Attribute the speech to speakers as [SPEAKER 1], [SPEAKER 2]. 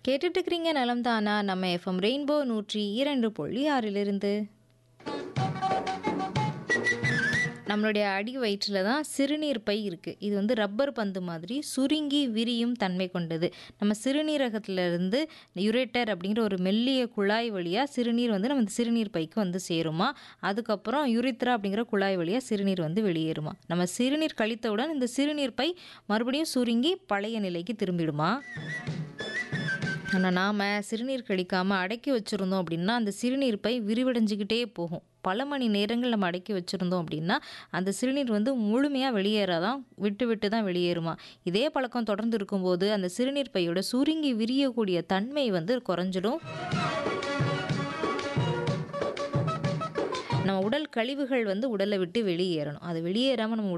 [SPEAKER 1] கேட்டுட்டு இருக்கிறீங்க நலம் தானா நம்ம எஃப்எம் ரெயின்போ நூற்றி இரண்டு புள்ளி ஆறிலிருந்து நம்மளுடைய அடி வயிற்றில் தான் சிறுநீர் பை இருக்குது இது வந்து ரப்பர் பந்து மாதிரி சுருங்கி விரியும் தன்மை கொண்டது நம்ம சிறுநீரகத்திலிருந்து யுரேட்டர் அப்படிங்கிற ஒரு மெல்லிய குழாய் வழியாக சிறுநீர் வந்து நம்ம இந்த சிறுநீர் பைக்கு வந்து சேருமா அதுக்கப்புறம் யுரித்ரா அப்படிங்கிற குழாய் வழியாக சிறுநீர் வந்து வெளியேறுமா நம்ம சிறுநீர் கழித்தவுடன் இந்த சிறுநீர் பை மறுபடியும் சுருங்கி பழைய நிலைக்கு திரும்பிடுமா ஆனால் நாம் சிறுநீர் கழிக்காமல் அடக்கி வச்சுருந்தோம் அப்படின்னா அந்த சிறுநீர் பை விரிவடைஞ்சிக்கிட்டே போகும் பல மணி நேரங்கள் நம்ம அடக்கி வச்சுருந்தோம் அப்படின்னா அந்த சிறுநீர் வந்து முழுமையாக வெளியேறாதான் விட்டு விட்டு தான் வெளியேறுமா இதே பழக்கம் தொடர்ந்து இருக்கும்போது அந்த சிறுநீர் பையோட சுருங்கி விரியக்கூடிய தன்மை வந்து குறைஞ்சிடும் நம்ம உடல் கழிவுகள் வந்து உடலை விட்டு வெளியேறணும் அது வெளியேறாமல் நம்ம